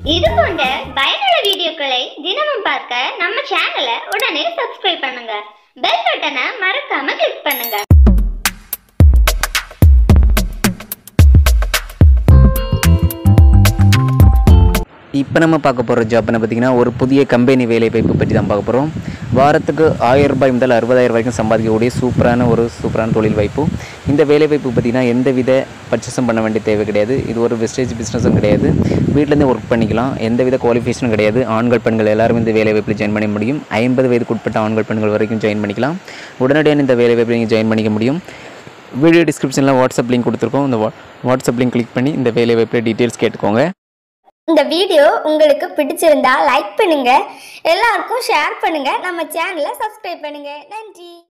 இது போன்ற பயனுள்ள வீடியோக்களை தினமும் பார்க்க நம்ம சேனலை உடனே சப்ஸ்கிரைப் பண்ணுங்க பெல் பட்டனை மறக்காம கிளிக் பண்ணுங்க இப்போ நம்ம பார்க்க போகிற ஜாப் என்ன பார்த்தீங்கன்னா ஒரு புதிய கம்பெனி வேலைவாய்ப்பு பற்றி தான் பார்க்க போகிறோம் வாரத்துக்கு ஆயிரம் ரூபாய் முதல் அறுபதாயிரம் வரைக்கும் சம்பாதிக்கக்கூடிய சூப்பரான ஒரு சூப்பரான தொழில் வாய்ப்பு இந்த வேலைவாய்ப்பு பார்த்திங்கன்னா எந்த வித பர்ச்சேஸும் பண்ண வேண்டிய தேவை கிடையாது இது ஒரு வெஸ்டேஜ் பிஸ்னஸும் கிடையாது வீட்டிலேருந்து ஒர்க் பண்ணிக்கலாம் எந்த வித குவாலிஃபிகேஷனும் கிடையாது ஆண்கள் பெண்கள் எல்லாரும் இந்த வேலைவாய்ப்பில் ஜாயின் பண்ண முடியும் ஐம்பது வயதுக்கு உட்பட்ட ஆண்கள் பெண்கள் வரைக்கும் ஜாயின் பண்ணிக்கலாம் உடனடியாக இந்த வேலைவாய்ப்பில் நீங்கள் ஜாயின் பண்ணிக்க முடியும் வீடியோ டிஸ்கிரிப்ஷனில் வாட்ஸ்அப் லிங்க் கொடுத்துருக்கோம் இந்த வா- வாட்ஸ்அப் லிங்க் கிளிக் பண்ணி இந்த வேலைவாய்ப்பில் டீட்டெயில்ஸ் கேட்டுக்கோங்க இந்த வீடியோ உங்களுக்கு பிடிச்சிருந்தா லைக் பண்ணுங்க எல்லாருக்கும் ஷேர் பண்ணுங்க நம்ம சேனலை சப்ஸ்கிரைப் பண்ணுங்க நன்றி